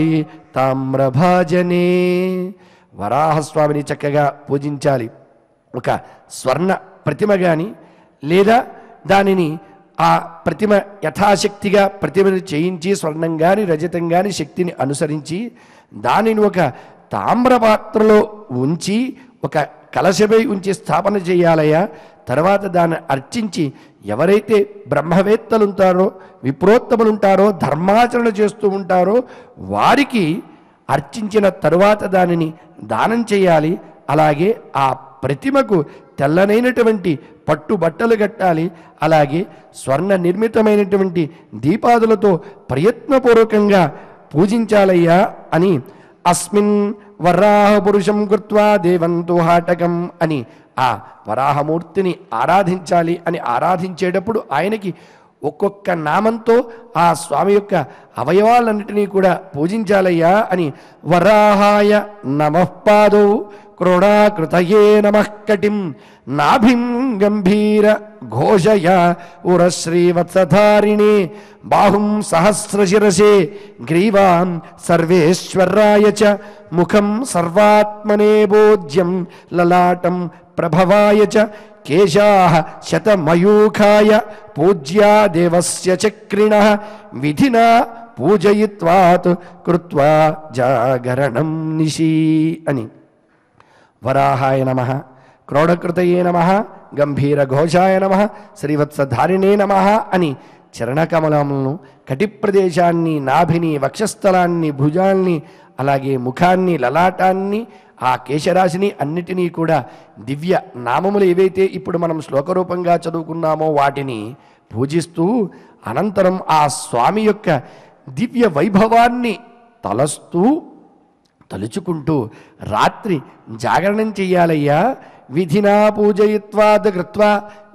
తామ్రభాజనే వరాహస్వామిని చక్కగా పూజించాలి ఒక స్వర్ణ ప్రతిమ కానీ లేదా దానిని ఆ ప్రతిమ యథాశక్తిగా ప్రతిమను చేయించి స్వర్ణం కానీ రజతం కానీ శక్తిని అనుసరించి దానిని ఒక తామ్రపాత్రలో ఉంచి ఒక కలశపై ఉంచి స్థాపన చేయాలయ్యా తర్వాత దాన్ని అర్చించి ఎవరైతే బ్రహ్మవేత్తలు ఉంటారో విప్రోత్తములు ఉంటారో ధర్మాచరణ చేస్తూ ఉంటారో వారికి అర్చించిన తరువాత దానిని దానం చేయాలి అలాగే ఆ ప్రతిమకు తెల్లనైనటువంటి పట్టు బట్టలు కట్టాలి అలాగే స్వర్ణ నిర్మితమైనటువంటి దీపాదులతో ప్రయత్నపూర్వకంగా పూజించాలయ్యా అని అస్మిన్ వరాహ పురుషం కృత్వా దేవంతో హాటకం అని ఆ వరాహమూర్తిని ఆరాధించాలి అని ఆరాధించేటప్పుడు ఆయనకి ఒక్కొక్క నామంతో ఆ స్వామి యొక్క అవయవాలన్నిటినీ కూడా పూజించాలయ్యా అని వరాహాయ నమఃపాదౌ క్రోడాకృతయే నమః కటిం నాభిం గంభీర ఘోషయ ఉరశ్రీవత్సధారిణే బాహుం సహస్రశిరసే గ్రీవాం సర్వేశ్వరాయ చ ముఖం సర్వాత్మనే బోధ్యం లలాటం ప్రభవాయ చ కేశా శతమయూఖాయ పూజ్యా దేవస్య చక్రిణ విధినా పూజయిత్వాత్ కృత్వా జాగరణం నిశీ అని వరాహాయ నమ క్రోడకృతయే నమ గంభీర ఘోషాయ నమ శ్రీవత్సధారిణే నమ అని చరణకమలములను కటి ప్రదేశాన్ని నాభిని వక్షస్థలాన్ని భుజాల్ని అలాగే ముఖాన్ని లలాటాన్ని ఆ కేశరాశిని అన్నిటినీ కూడా దివ్య నామములు ఏవైతే ఇప్పుడు మనం శ్లోకరూపంగా చదువుకున్నామో వాటిని పూజిస్తూ అనంతరం ఆ స్వామి యొక్క దివ్య వైభవాన్ని తలస్తూ తలుచుకుంటూ రాత్రి జాగరణం చెయ్యాలయ్యా విధినా పూజయిత్వాద్ కృత్వా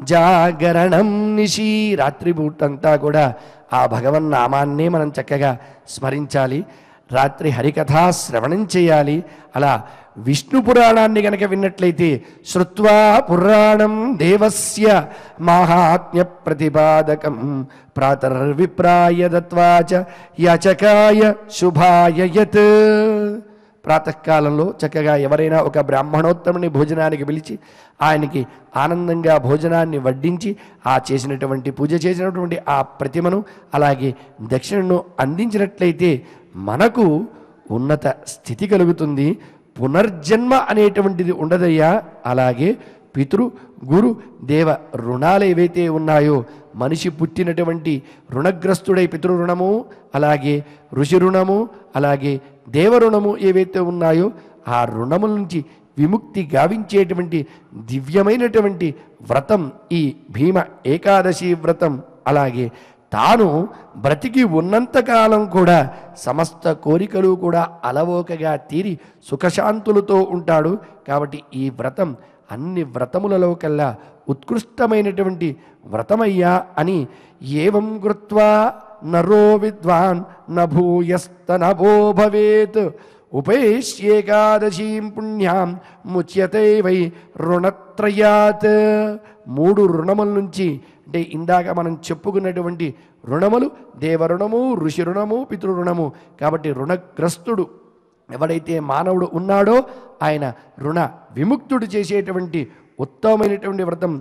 జాగరణం నిశి రాత్రి పూటంతా కూడా ఆ భగవన్నామాన్నే మనం చక్కగా స్మరించాలి రాత్రి హరికథా శ్రవణం చేయాలి అలా విష్ణు పురాణాన్ని గనక విన్నట్లయితే శ్రుత్వా పురాణం దేవస్య మాహాత్మ్య ప్రతిపాదకం ప్రాతర్విప్రాయ దత్వా చ యాచకాయ శుభాయ యత్ ప్రాతకాలంలో చక్కగా ఎవరైనా ఒక బ్రాహ్మణోత్తముని భోజనానికి పిలిచి ఆయనకి ఆనందంగా భోజనాన్ని వడ్డించి ఆ చేసినటువంటి పూజ చేసినటువంటి ఆ ప్రతిమను అలాగే దక్షిణను అందించినట్లయితే మనకు ఉన్నత స్థితి కలుగుతుంది పునర్జన్మ అనేటువంటిది ఉండదయ్యా అలాగే పితృ గురు దేవ రుణాలు ఏవైతే ఉన్నాయో మనిషి పుట్టినటువంటి రుణగ్రస్తుడై పితృ రుణము అలాగే ఋషి రుణము అలాగే దేవ రుణము ఏవైతే ఉన్నాయో ఆ రుణముల నుంచి విముక్తి గావించేటువంటి దివ్యమైనటువంటి వ్రతం ఈ భీమ ఏకాదశి వ్రతం అలాగే తాను బ్రతికి ఉన్నంతకాలం కూడా సమస్త కోరికలు కూడా అలవోకగా తీరి సుఖశాంతులతో ఉంటాడు కాబట్టి ఈ వ్రతం అన్ని వ్రతములలో కల్లా ఉత్కృష్టమైనటువంటి వ్రతమయ్యా అని ఏవం కృత్వా నరో విద్వాన్ నభూయస్తనభో భవేత్ ఉపేష్యేకాదశీం పుణ్యాం ముచ్యతే వై రుణత్రయాత్ మూడు రుణముల నుంచి అంటే ఇందాక మనం చెప్పుకున్నటువంటి రుణములు దేవరుణము ఋషి రుణము పితృ రుణము కాబట్టి రుణగ్రస్తుడు ఎవడైతే మానవుడు ఉన్నాడో ఆయన రుణ విముక్తుడు చేసేటువంటి ఉత్తమమైనటువంటి వ్రతం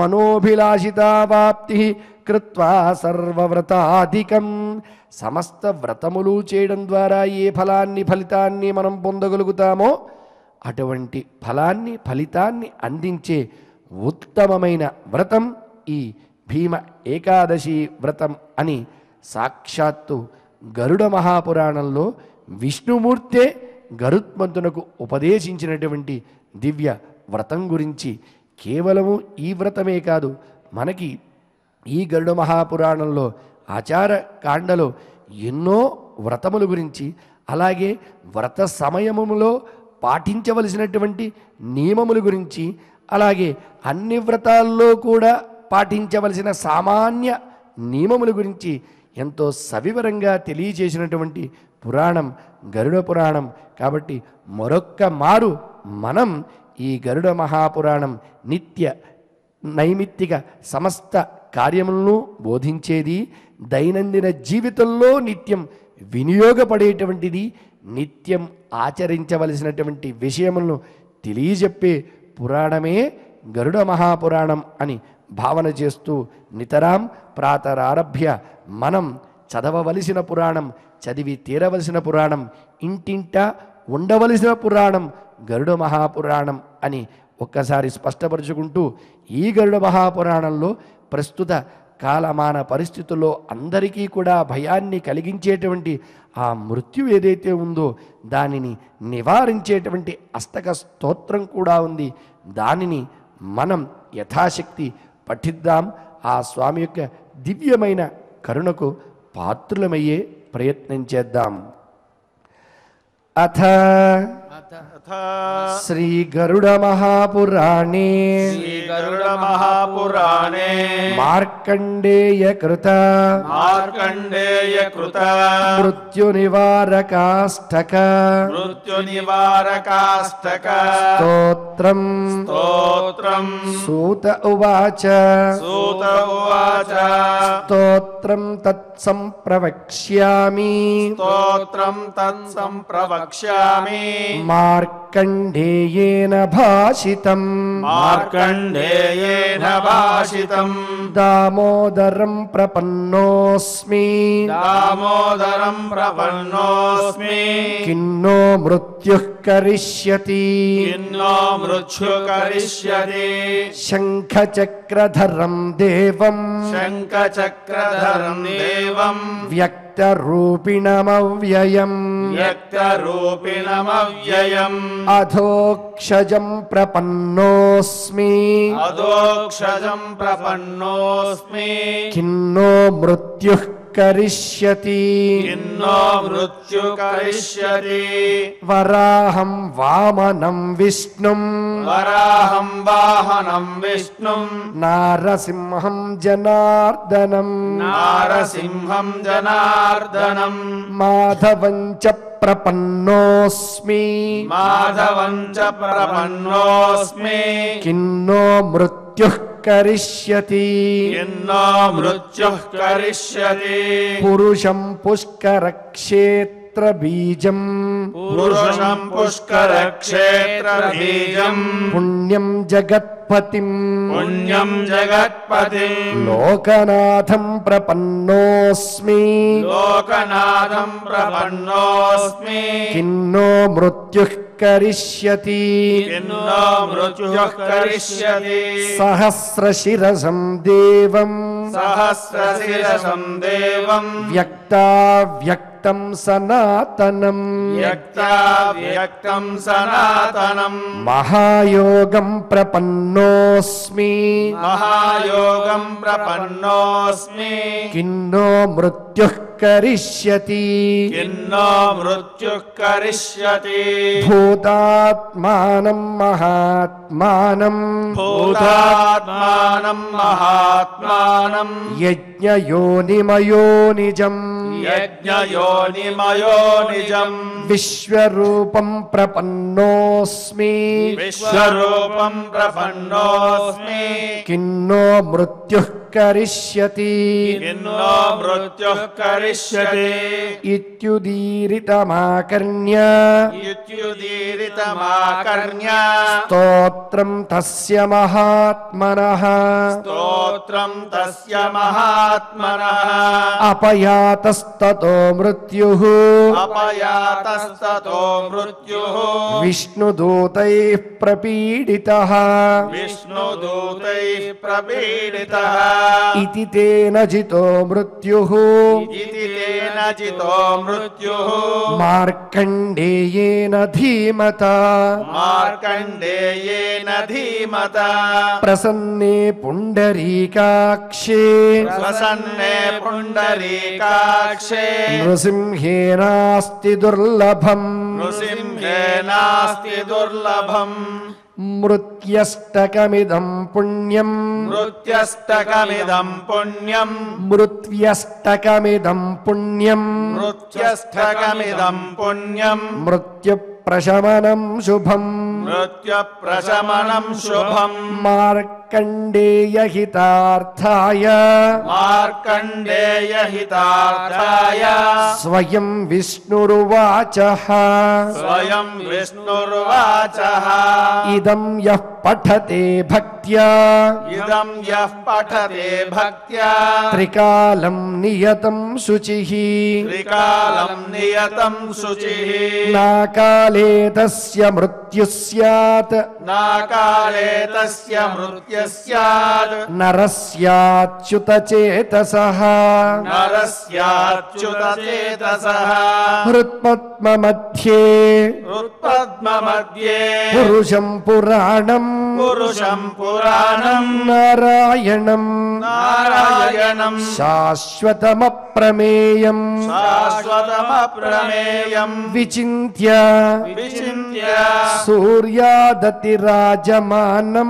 మనోభిలాషితావాప్తి కృత్వా సర్వవ్రతాధికం సమస్త వ్రతములు చేయడం ద్వారా ఏ ఫలాన్ని ఫలితాన్ని మనం పొందగలుగుతామో అటువంటి ఫలాన్ని ఫలితాన్ని అందించే ఉత్తమమైన వ్రతం ఈ భీమ ఏకాదశి వ్రతం అని సాక్షాత్తు గరుడ మహాపురాణంలో విష్ణుమూర్తే గరుత్మంతునకు ఉపదేశించినటువంటి దివ్య వ్రతం గురించి కేవలము ఈ వ్రతమే కాదు మనకి ఈ గరుడ మహాపురాణంలో ఆచార కాండలో ఎన్నో వ్రతముల గురించి అలాగే వ్రత సమయములో పాటించవలసినటువంటి నియమముల గురించి అలాగే అన్ని వ్రతాల్లో కూడా పాటించవలసిన సామాన్య నియమముల గురించి ఎంతో సవివరంగా తెలియజేసినటువంటి పురాణం గరుడ పురాణం కాబట్టి మరొక్క మారు మనం ఈ గరుడ మహాపురాణం నిత్య నైమిత్తిక సమస్త కార్యములను బోధించేది దైనందిన జీవితంలో నిత్యం వినియోగపడేటువంటిది నిత్యం ఆచరించవలసినటువంటి విషయములను తెలియజెప్పే పురాణమే గరుడ మహాపురాణం అని భావన చేస్తూ నితరాం ప్రాతరారభ్య మనం చదవవలసిన పురాణం చదివి తీరవలసిన పురాణం ఇంటింట ఉండవలసిన పురాణం గరుడ మహాపురాణం అని ఒక్కసారి స్పష్టపరుచుకుంటూ ఈ గరుడ మహాపురాణంలో ప్రస్తుత కాలమాన పరిస్థితుల్లో అందరికీ కూడా భయాన్ని కలిగించేటువంటి ఆ మృత్యు ఏదైతే ఉందో దానిని నివారించేటువంటి అష్టక స్తోత్రం కూడా ఉంది దానిని మనం యథాశక్తి పఠిద్దాం ఆ స్వామి యొక్క దివ్యమైన కరుణకు పాత్రులమయ్యే ప్రయత్నం చేద్దాం అథ तथा శ్రీ గరుడ మహాపురాణే श्रीगरुडमहापुराणे మార్కండేయ కృత मार्कण्डेयकृत మృత్యు నివారకాష్టక मृत्युनिवारकाष्टक స్తోత్రం स्तोत्रम् సూత ఉవాచ सूत उवाच స్తోత్రం తత్సంప్రవక్ష్యామి स्तोत्रम् तत्सम्प्रवक्ष्यामि మార్కండేయేన భాషితం मार्कण्डेयेन भाषितम् దామోదరం ప్రపన్నోస్మి दामोदरम् प्रपन्नोऽस्मि కిన్నో మృత్యు కరిష్యతి किन्नो मृत्यु करिष्यति శంఖచక్రధరం దేవం शङ्खचक्रधरम् देवम् వ్యక్తరూపిణమవ్యయం व्यक्तरूपिणमव्ययम् అధోక్షజం ప్రపన్నోస్మి अधोक्षजम् प्रपन्नोऽस्मि కిన్నో మృత్యు కరిష్యతి किन्नो मृत्यु करिष्यति వరాహం వామనం విష్ణుం वराहम् वाहनम् विष्णुम् నారసింహం జనార్దనం नारसिंहम् जनार्दनम् మాధవం చ ప్రపన్నోస్మి माधवम् च प्रपन्नोऽस्मि కిన్నో మృత్యు కరిష్యతి किन्नो मृत्युः करिष्यति పురుషం పుష్కరక్షేత్ర పుష్కరక్షేత్ర బీజం పురుషం పుష్కరక్షేత్రబీజం పుణ్యం జగత్పతిం పుణ్యం జగత్పతిం లోకనాథం ప్రపన్నోస్మి లోకనాథం ప్రపన్నోస్మి కిన్నో మృత్యుః కరిష్యతి కిన్నో మృత్యుః కరిష్యతి సహస్రశిరసం దేవం సహస్రశిరసం దేవం వ్యక్తావ్యక్తం సనాతనం వ్యక్తా వ్యక్తం సనాతనం మహాయోగం ప్రపన్నోస్మి మహాయోగం ప్రపన్నోస్మి కిన్నో మృత్యుః కరిష్యతి కిన్నో మృత్యుః కరిష్యతి భూతాత్మానం మహాత్మానం భూతాత్మానం మహాత్మానం యజ్ఞయోనిమయో నిజం యజ్ఞయోనిమయో నిజం విశ్వరూపం ప్రపన్నోస్మి విశ్వరూపం ప్రపన్నోస్మి కిన్నో మృత్యుః కరిష్యతి కిన్నో మృత్యుః కరిష్యతి ఇత్యుదీరితమాకర్ణ్య ఇత్యుదీరితమాకర్ణ్య స్తోత్రం తస్య మహాత్మనః స్తోత్రం తస్య మహాత్మనః అపయాతస్తతో మృత్యుః అపయాతస్తతో మృత్యుః విష్ణుదూతైః ప్రపీడితः విష్ణుదూతైः ప్రపీడితः ఇతి తేన జితో మృత్యుః इति तेन जितो मृत्युः మార్కండేయేన ధీమత मार्कण्डेयेन धीमता ప్రసన్నే పుండరీకాక్షే प्रसन्ने पुण्डरीकाक्षे నృసింహేనాస్తి దుర్లభం नृसिंहे नास्ति दुर्लभम् మృత్యష్టకమిదం పుణ్యం मृत्यष्टकमिदम् पुण्यम् మృత్యష్టకమిదం పుణ్యం मृत्यष्टकमिदम् पुण्यम् మృత్యుప్రశమనం శుభం मृत्युप्रशमनम् शुभम् మార్కండేయహితార్థాయ मार्कण्डेयहितार्थाय స్వయం విష్ణురువాచ स्वयं विष्णुर्वाचः ఇదం యః పఠతే భక్త్యా इदं यः पठते भक्त्या త్రికాలం నియతం శుచిః त्रिकालं नियतं शुचिः నాకాలే తస్య మృత్యు స్యాత్ नाकाले तस्य मृत्युः स्यात् నరస్యాచ్యుత చేతసః नरस्याच्युतचेतसः హృత్పద్మ మధ్యే हृत्पद्ममध्ये పురుషం పురాణం पुरुषं पुराणम् నారాయణం नारायणम् శాశ్వతమప్రమేయం शाश्वतमप्रमेयम् విచింత్య विचिन्त्य సూర్యాదతిరాజమానం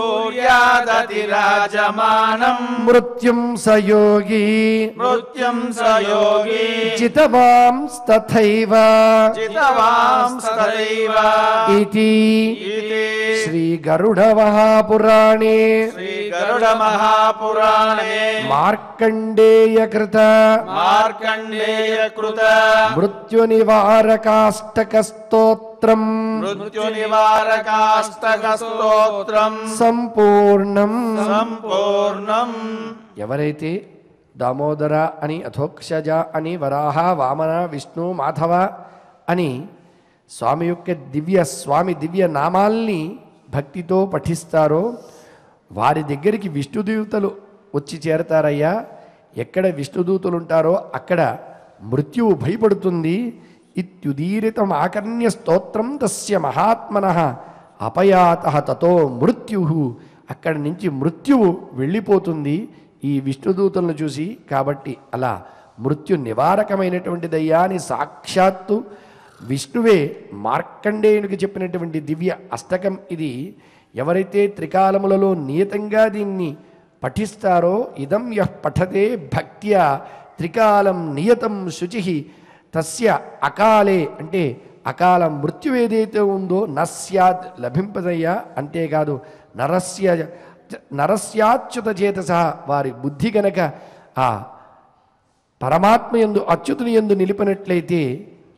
सूर्यादतिराजमानम् మృత్యుం సయోగి मृत्युं स योगी జితవాంస్తథైవ जितवांस्तदैव ఇది इति శ్రీ గరుడ మహాపురాణే श्रीगरुडमहापुराणे మార్కండేయ కృత मार्कण्डेयकृत మృత్యు నివారకాష్టక స్తోత్రం मृत्युनिवारकाष्टकस्तोत्रम् సంపూర్ణం सम्पूर्णम् ఎవరైతే దామోదర అని అథోక్షజ అని వరాహ వామన విష్ణు మాధవ అని స్వామి యొక్క దివ్య స్వామి దివ్య నామాల్ని భక్తితో పఠిస్తారో వారి దగ్గరికి విష్ణుదూతలు వచ్చి చేరతారయ్యా ఎక్కడ విష్ణుదూతలు ఉంటారో అక్కడ మృత్యువు భయపడుతుంది ఇత్యుదీరితం ఆకర్ణ్య స్తోత్రం తస్య మహాత్మన అపయాత తతో మృత్యు అక్కడి నుంచి మృత్యువు వెళ్ళిపోతుంది ఈ విష్ణుదూతలను చూసి కాబట్టి అలా మృత్యు నివారకమైనటువంటిదయ్యా అని సాక్షాత్తు విష్ణువే మార్కండేయునికి చెప్పినటువంటి దివ్య అష్టకం ఇది ఎవరైతే త్రికాలములలో నియతంగా దీన్ని పఠిస్తారో ఇదం యః పఠతే భక్త్యా త్రికాలం నియతం శుచి తస్య అకాలే అంటే అకాల మృత్యు ఏదైతే ఉందో నస్యాద్ లభింపదయ్యా అంతేకాదు నరస్య నరస్యాచ్యుత చేతస వారి బుద్ధి గనక ఆ పరమాత్మ ఎందు అచ్యుతుని ఎందు నిలిపినట్లయితే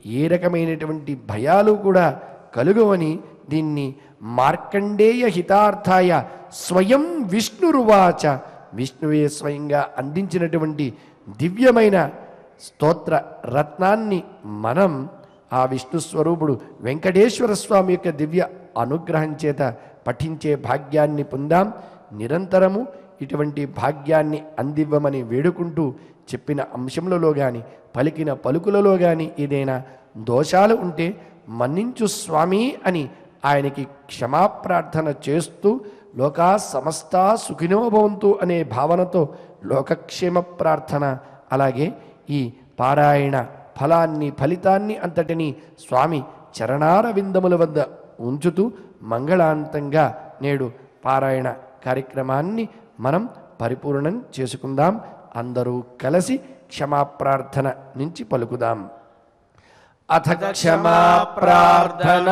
ఏ రకమైనటువంటి భయాలు కూడా కలుగవని దీన్ని మార్కండేయ హితార్థాయ స్వయం విష్ణురువాచ విష్ణువే స్వయంగా అందించినటువంటి దివ్యమైన స్తోత్ర రత్నాన్ని మనం ఆ విష్ణు స్వరూపుడు వెంకటేశ్వర స్వామి యొక్క దివ్య అనుగ్రహం చేత పఠించే భాగ్యాన్ని పొందాం నిరంతరము ఇటువంటి భాగ్యాన్ని అందివ్వమని వేడుకుంటూ చెప్పిన అంశములలో కానీ పలికిన పలుకులలో కానీ ఏదైనా దోషాలు ఉంటే మన్నించు స్వామి అని ఆయనకి క్షమాప్రార్థన చేస్తూ లోకా సమస్త సుఖినోభవంతు అనే భావనతో లోకక్షేమ ప్రార్థన అలాగే ఈ పారాయణ ఫలాన్ని ఫలితాన్ని అంతటిని స్వామి చరణార విందముల వద్ద ఉంచుతూ మంగళాంతంగా నేడు పారాయణ కార్యక్రమాన్ని మనం పరిపూర్ణం చేసుకుందాం అందరూ కలిసి క్షమాప్రార్థన నుంచి పలుకుదాం అథ క్షమా ప్రార్థన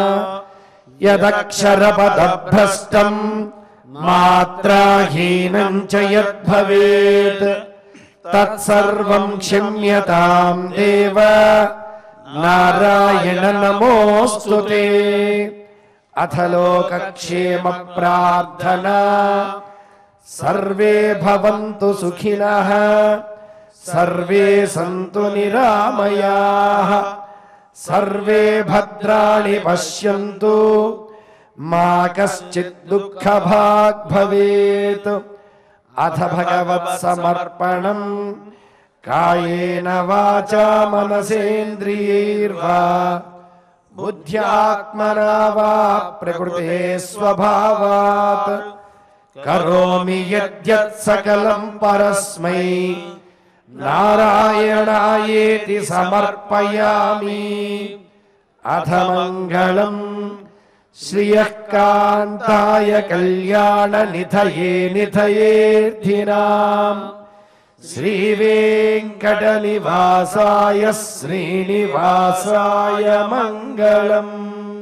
యదక్షరపదభ్రష్టం మాత్రాహీనం చ యద్భవేత్ తత్సర్వం క్షమ్యతాం దేవ నారాయణ నమోऽस्तु ते అథ లోకక్షేమ ప్రార్థనా సర్వే భవంతు సుఖినః సర్వే సంతు నిరామయాః సర్వే భద్రాణి పశ్యంతు మా కశ్చిత్ దుఃఖభాగ్ భవేత్ అథ భగవత్ సమర్పణం కాయేన వాచా మనసేంద్రియైర్వా బుద్ధ్యాత్మనా వా ప్రకృతే స్వభావాత్ కరోమి యద్యత్ సకలం పరస్మై నారాయణాయేతి సమర్పయామి అథ మంగళం శ్రియః కాంతాయ కళ్యాణ నిధయే నిధయేర్థినాం శ్రీవేంకటనివాసాయ శ్రీనివాసాయ మంగళం